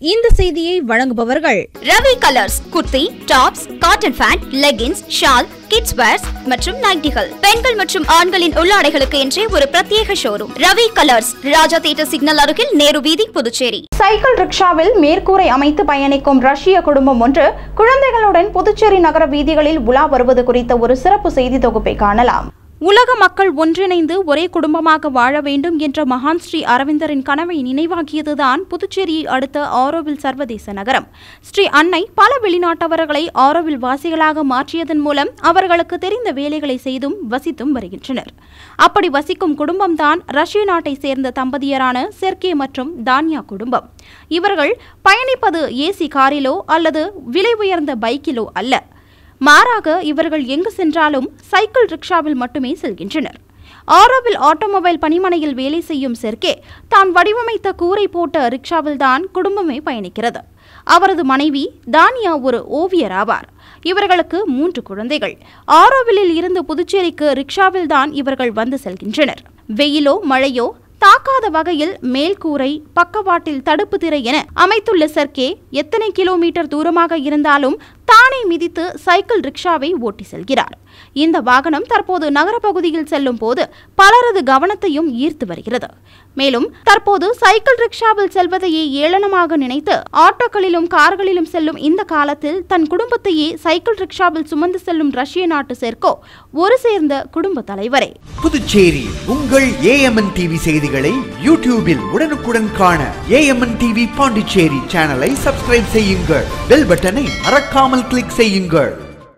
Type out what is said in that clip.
இந்த செய்தியை வழங்குபவர்கள் Ravi colours kurti tops cotton pant leggings shawl kids wears மற்றும் நைட்டிகள் பெண்கள் மற்றும் ஆண்களின் உள்ளாடைகளுக்கு என்றே ஒரு பிரத்யேக showroom Ravi colours Raja theatre signal அருகில் நேரு வீதி புதுச்சேரி சைக்கிள் ரிக்ஷாவில் மேற்கூரை அமைத்து பயணிக்கும் ரஷ்ய குடும்பம் ஒன்று குழந்தைகளுடன் புதுச்சேரி நகர வீதிகளில் உலா வருவது குறித்த ஒரு சிறப்பு செய்தி தொகுப்பை காணலாம் உலக மக்கள் ஒன்றிணைந்து ஒரே குடும்பமாக வாழ வேண்டும் என்ற மகான் ஸ்ரீ அரவிந்தரின் கனவை நினைவாக்கியதுதான் புதுச்சேரியை அடுத்த ஆரோவில் சர்வதேச நகரம் ஸ்ரீ அன்னை பல வெளிநாட்டவர்களை ஆரோவில் வாசிகளாக மாற்றியதன் மூலம் அவர்களுக்கு தெரிந்த வேலைகளை செய்தும் வசித்தும் வருகின்றனர் அப்படி வசிக்கும் குடும்பம்தான் ரஷ்ய நாட்டை சேர்ந்த தம்பதியரான செர்கே மற்றும் தான்யா குடும்பம் இவர்கள் பயணிப்பது ஏசி காரிலோ அல்லது விலை உயர்ந்த பைக்கிலோ அல்ல மாறாக இவர்கள் எங்கு சென்றாலும் சைக்கிள் ரிக்ஷாவில் மட்டுமே செல்கின்றனர் ஆரோவில் ஆட்டோமொபைல் பணிமனையில் வேலை செய்யும் செர்கே தான் வடிவமைத்த கூரை போட்ட ரிக்ஷாவில் தான் குடும்பமே பயணிக்கிறது அவரது மனைவி தானியா ஒரு ஓவியர் ஆவார் இவர்களுக்கு மூன்று குழந்தைகள் ஆரோவிலில் இருந்து புதுச்சேரிக்கு ரிக்ஷாவில் தான் இவர்கள் வந்து செல்கின்றனர் வெயிலோ மழையோ தாக்காத வகையில் மேல்கூரை பக்கவாட்டில் தடுப்பு திரை என அமைத்துள்ள சர்க்கே எத்தனை கிலோமீட்டர் தூரமாக இருந்தாலும் தானே மிதித்து சைக்கிள் ரிக்ஷாவை ஓட்டி செல்கிறார் இந்த வாகனம் தற்போது நகர பகுதியில் செல்லும் போது பலரது கவனத்தையும் ஈர்த்து வருகிறது மேலும் தற்போது சைக்கிள் ரிக்ஷாவில் செல்வதையே ஏளனமாக நினைத்து ஆட்டோக்களிலும் கார்களிலும் செல்லும் இந்த காலத்தில் தன் குடும்பத்தையே சைக்கிள் ரிக்ஷாவில் சுமந்து செல்லும் ரஷ்ய நாட்டு சேர்க்கோ ஒரு சேர்ந்த குடும்ப தலைவரே புதுச்சேரி உங்கள் ஏஎம்என் டிவி செய்திகளை யூடியூபில் உடனுக்குடன் காண ஏஎம்என் டிவி பாண்டிச்சேரி சேனலை சப்ஸ்கிரைப் செய்யுங்கள் பெல் பட்டனை மறக்காமல் கிளிக் செய்யுங்கள்